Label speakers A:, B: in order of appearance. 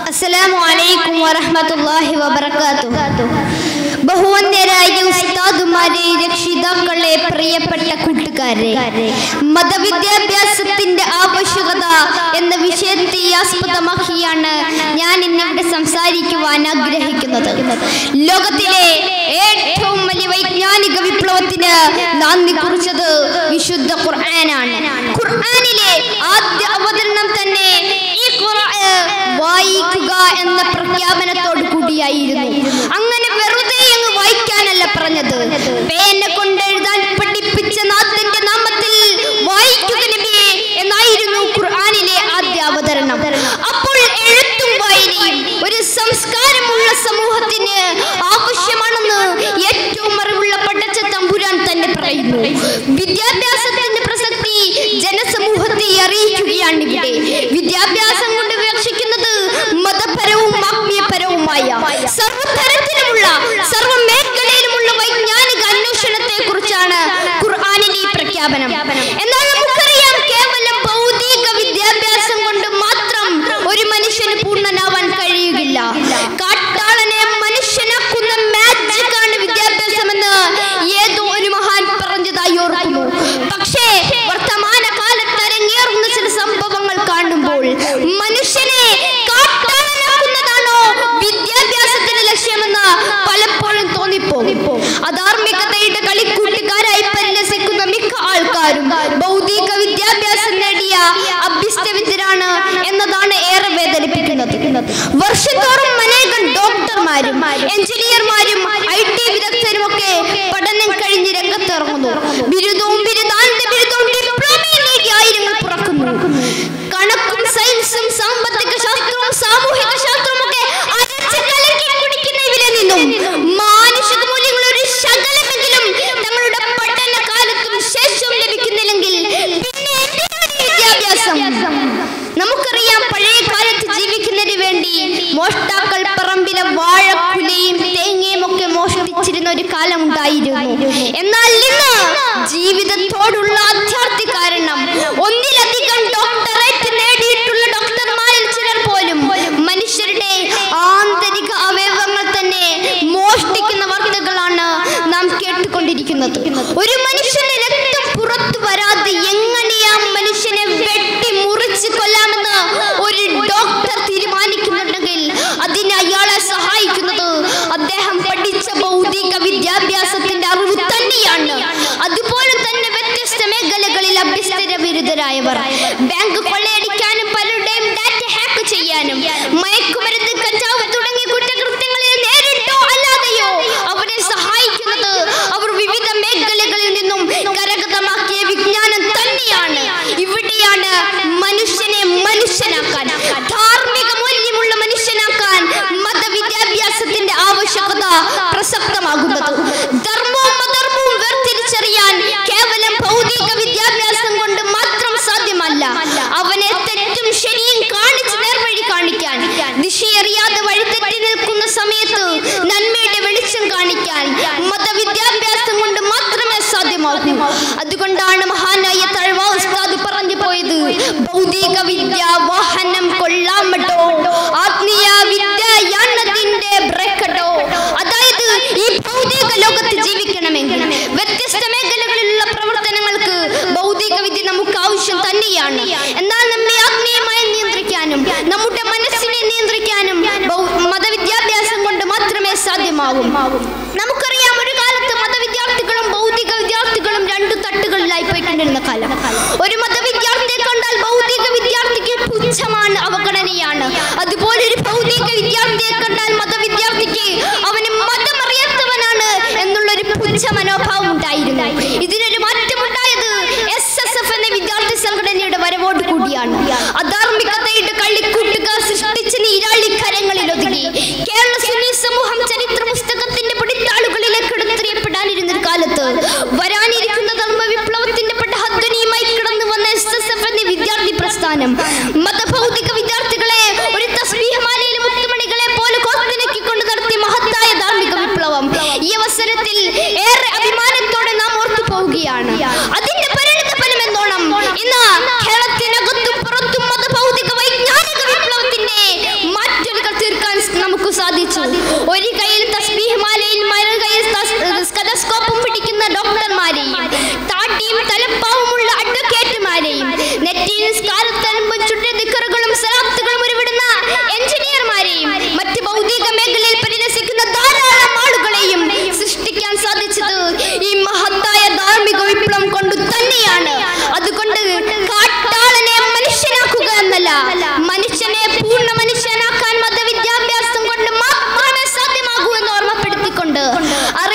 A: അസ്സലാമു അലൈക്കും വറഹ്മത്തുള്ളാഹി വബറകാതുഹു ബഹുവന്യരായ ഉസ്താദുമാരെ രക്ഷിതാക്കളെ പ്രിയപ്പെട്ട കൂട്ടുകാരെ മതവിദ്യാഭ്യാസത്തിന്റെ ആവശ്യകത എന്ന വിഷയത്തെ ആസ്പദമാക്കിയാണ് ഞാൻ ഇന്നിവിടെ സംസാരിക്കുവാൻ ആഗ്രഹിക്കുന്നത് ലോകത്തിലെ ഏറ്റവും വലിയ വൈജ്ഞാനിക വിപ്ലവത്തിന് നാന്ദി കുറിച്ചത് വിശുദ്ധ ഖുർആനാണ് ഖുർആനിലെ ആദ്യ അവതരണം തന്നെ ഈ ഖുർആൻ വായിക്കുക എന്ന പ്രഖ്യാപനത്തോട് കൂടിയായിരുന്നു അങ്ങനെ വെറുതെ അങ്ങ് വായിക്കാനല്ല പറഞ്ഞത് പേന കൊണ്ട് എഴുതാൻ പഠിപ്പിച്ച നാഥന്റെ നാമത്തിൽ വായിക്കുക നബിയെ എന്നായിരുന്നു ഖുർആനിലെ ആദ്യ അവതരണം അപ്പോൾ എഴുത്തും വായനയും ഒരു സംസ്കാരമുള്ള സമൂഹത്തിന് ആവശ്യമാണെന്ന് ഏറ്റവും അറിവുള്ള പടച്ച തമ്പുരാൻ തന്നെ പറയുന്നു വിദ്യാഭ്യാസത്തിന്റെ പ്രസക്തി ജനസമൂഹത്തെ അറിയിക്കുകയാണ് ഇവിടെ വിദ്യാഭ്യാസം കൊണ്ട് വിവക്ഷിക്കുന്നത് മതപരവും ആത്മീയപരവുമായ സർവതരത്തിലുമുള്ള സർവ മേഖലയിലുമുള്ള വൈജ്ഞാനിക അന്വേഷണത്തെ കുറിച്ചാണ് ഖുർആാനിന്റെ ഈ പ്രഖ്യാപനം എന്നാൽ നമുക്കറിയാം കേവലം ഭൗതിക വിദ്യാഭ്യാസം കൊണ്ട് മാത്രം ഒരു മനുഷ്യന് പൂർണ്ണനാവാൻ കഴിയുകയില്ല കാട്ടാളനെ മനുഷ്യനാക്കുന്ന മാജിക് ആണ് വിദ്യാഭ്യാസമെന്ന് ഏതോ ഒരു മഹാൻ പറഞ്ഞതായി ഓർക്കുന്നു പക്ഷേ വർത്തമാന കാലത്ത് അരങ്ങേറുന്ന ചില സംഭവങ്ങൾ കാണുമ്പോൾ മനുഷ്യനെ കാട്ടാളനാക്കുന്നതാണോ വിദ്യാഭ്യാസത്തിന്റെ ലക്ഷ്യമെന്ന് പലപ്പോഴും തോന്നിപ്പോകും അധാർമികതയുടെ കളിക്കൂട്ടുകാരായി പരിലസിക്കുന്ന മിക്ക ആൾക്കാരും ഭൗതിക വിദ്യാഭ്യാസം നേടിയ അഭ്യസ്തവിദ്യരാണ് എന്നതാണ് ഏറെ വേദനിപ്പിക്കുന്നത് വർഷത്തോറും അനേകം ഡോക്ടർമാരും എഞ്ചിനീയർമാരും ഐ ടി വിദഗ്ധരും ഒക്കെ പഠനം കഴിഞ്ഞ് രംഗത്തിറങ്ങുന്നു ബിരുദവും ബിരുദാന്ത ബിരുദവും ഡിപ്ലോമയും നേടി ആയിരങ്ങൾ പുറക്കുന്നു കണക്കും സയൻസും സാമ്പത്തിക ശാസ്ത്രവും സാമൂഹിക ശാസ്ത്രവും ഒക്കെ അരച്ച് കലക്കി കുടിക്കുന്ന ഇവരിൽ നിന്നും മാനുഷിക മൂല്യങ്ങൾ ഒരു ശകലമെങ്കിലും തങ്ങളുടെ പഠന കാലത്തും ശേഷം ലഭിക്കുന്നില്ലെങ്കിൽ പിന്നെ എന്തിനാണ് ഈ വിദ്യാഭ്യാസം നമുക്കറിയാം പഴയ കാലത്ത് ജീവിക്കുന്നതിന് വേണ്ടി മോഷ്ടാക്കൾ പറമ്പിലെ വാഴക്കുലയും തേങ്ങയും ഒക്കെ മോഷ്ടിച്ചിരുന്ന ഒരു കാലം ഉണ്ടായിരുന്നു എന്നാൽ ഇന്ന് ജീവിതത്തോടുള്ള അത്യാർത്ഥി കാരണം ഒന്നിലധികം ഡോക്ടറേറ്റ് നേടിയിട്ടുള്ള ഡോക്ടർമാരിൽ ചിലർ പോലും മനുഷ്യരുടെ ആന്തരിക അവയവങ്ങൾ തന്നെ മോഷ്ടിക്കുന്ന വാർത്തകളാണ് നാം കേട്ടുകൊണ്ടിരിക്കുന്നത് ഒരു മനുഷ്യന്റെ രക്തം പുറത്തു വരാതെ എങ്ങനെയാ മനുഷ്യനെ വെട്ടി മുറിച്ച് കൊല്ലാമെന്ന് ഒരു ഡോക്ടർ തീരുമാനിക്കുന്നുണ്ടെങ്കിൽ അതിന് അയാളെ സഹായിക്കുന്നത് അദ്ദേഹം പഠിച്ച ഭൗതിക വിദ്യാഭ്യാസത്തിന്റെ അറിവ് തന്നെയാണ് അതുപോലെ തന്നെ വ്യത്യസ്ത മേഖലകളിൽ അഭ്യസ്തര ബിരുദരായവർ ബാങ്ക് കൊള്ളയടിക്കാനും പലരുടെയും ഡാറ്റ ഹാക്ക് ചെയ്യാനും മയക്കുമരുന്ന് കഞ്ചാവ് തുടങ്ങിയ കുറ്റകൃത്യങ്ങളിൽ നേരിട്ടോ അല്ലാതെയോ അവരെ സഹായിക്കുന്നത് അവർ വിവിധ മേഖലകളിൽ നിന്നും കരഗതമാക്കിയ വിജ്ഞാനം തന്നെയാണ് ഇവിടെയാണ് മനുഷ്യനെ മനുഷ്യനാക്കാൻ ധാർമ്മിക മൂല്യമുള്ള മനുഷ്യനാക്കാൻ മതവിദ്യാഭ്യാസത്തിന്റെ ആവശ്യകത പ്രസക്തമാകുന്നത് ധർമ്മവും അധർമ്മവും വേർതിരിച്ചറിയാൻ കേവലം ഭൗതിക വിദ്യാഭ്യാസം കൊണ്ട് മാത്രം സാധ്യമല്ല അവനെ തെറ്റും ശരിയും കാണിച്ച് നേർവഴി കാണിക്കാൻ ദിശയറിയാതെ വഴിതെറ്റി നിൽക്കുന്ന സമയത്ത് നന്മയുടെ വെളിച്ചം കാണിക്കാൻ മതവിദ്യാഭ്യാസം കൊണ്ട് മാത്രമേ സാധ്യമാകൂ അതുകൊണ്ടാണ് മഹാനായ തഴവ ഉസ്താദ് പറഞ്ഞു പോയത് ഭൗതിക വിദ്യ വാഹനം കൊള്ളാമട്ടോ ആത്മീയ വിദ്യയാണതിന്റെ ബ്രേക്കട്ടോ അതായത് ഈ ഭൗതിക ലോകത്ത് ജീവിക്കണമെങ്കിൽ വ്യത്യസ്ത മേഖലകളിലുള്ള പ്രവർത്തനങ്ങൾക്ക് ഭൗതിക വിദ്യ നമുക്ക് ആവശ്യം തന്നെയാണ് എന്നാൽ നമ്മെ ആത്മീയമായി നിയന്ത്രിക്കാനും നമ്മുടെ മനസ്സിനെ നിയന്ത്രിക്കാനും ഭൗ- മതവിദ്യാഭ്യാസം കൊണ്ട് മാത്രമേ സാധ്യമാവും നമുക്കറിയാം ഒരു കാലത്ത് മതവിദ്യാർത്ഥികളും ഭൗതിക വിദ്യാർത്ഥികളും രണ്ടു തട്ടുകളിലായി പോയിക്കൊണ്ടിരുന്ന കാലം ഒരു മതവിദ്യാർത്ഥിയെ കണ്ടാൽ ഭൗതിക വിദ്യാർത്ഥിക്ക് പുച്ഛമാണ് അവഗണനയാണ് അതുപോലെ ഒരു ഭൗതിക വിദ്യാർത്ഥിയെ കണ്ടാൽ മതവിദ്യാർത്ഥിക്ക് അവന് മതമറിയാത്തവനാണ് എന്നുള്ളൊരു പുച്ഛ മനോഭാവം ഉണ്ടായിരുന്നു ഇതിനൊരു മാറ്റമുണ്ടായത് എസ് എസ് എഫ് എന്ന വിദ്യാർത്ഥി സംഘടനയുടെ വരവോട് കൂടിയാണ് അധാർമികതയുടെ കള്ളിക്കൂട്ടുകാർ സൃഷ്ടിച്ച നീരാളി കരങ്ങളിൽ ഒതുങ്ങി കേരള സുന്നി സമൂഹം ചരിത്ര പുസ്തകത്തിന്റെ പിടിത്താളുകളിലേക്ക് എടുത്തെറിയപ്പെടാനിരുന്ന ഒരു കാലത്ത് വരാനിരിക്കുന്ന ധർമ്മ വിപ്ലവത്തിന്റെ പടഹധ്വനിയുമായി കിടന്നു വന്ന എസ് എസ് എഫ് എന്ന വിദ്യാർത്ഥി പ്രസ്ഥാനം മതഭൗതിക വിദ്യാർത്ഥികളെ ഒരു തസ്ബീഹമാലയിലെ മുത്തുമണികളെ പോലെ കോർത്തിണക്കിക്കൊണ്ട് നടത്തിയ മഹത്തായ ധാർമ്മിക വിപ്ലവം ഈ അവസരത്തിൽ ഏറെ അഭിമാനത്തോടെ നാം ഓർത്തു പോവുകയാണ് അതിന്റെ പരിണിത ഫലം എന്നോണം ഇന്ന് കേരളത്തിനകത്തും പുറത്തും മതഭൗതിക വൈജ്ഞാനിക വിപ്ലവത്തിന്റെ മാറ്റൊരു കാർമിക വിപ്ലവം കൊണ്ട് തന്നെയാണ് അതുകൊണ്ട് കാട്ടാളനെ മനുഷ്യനാക്കുക എന്നല്ല മനുഷ്യനെ പൂർണ്ണ മനുഷ്യനാക്കാൻ മതവിദ്യാഭ്യാസം കൊണ്ട് മാത്രമേ സാധ്യമാകൂ എന്ന് ഓർമ്മപ്പെടുത്തിക്കൊണ്ട്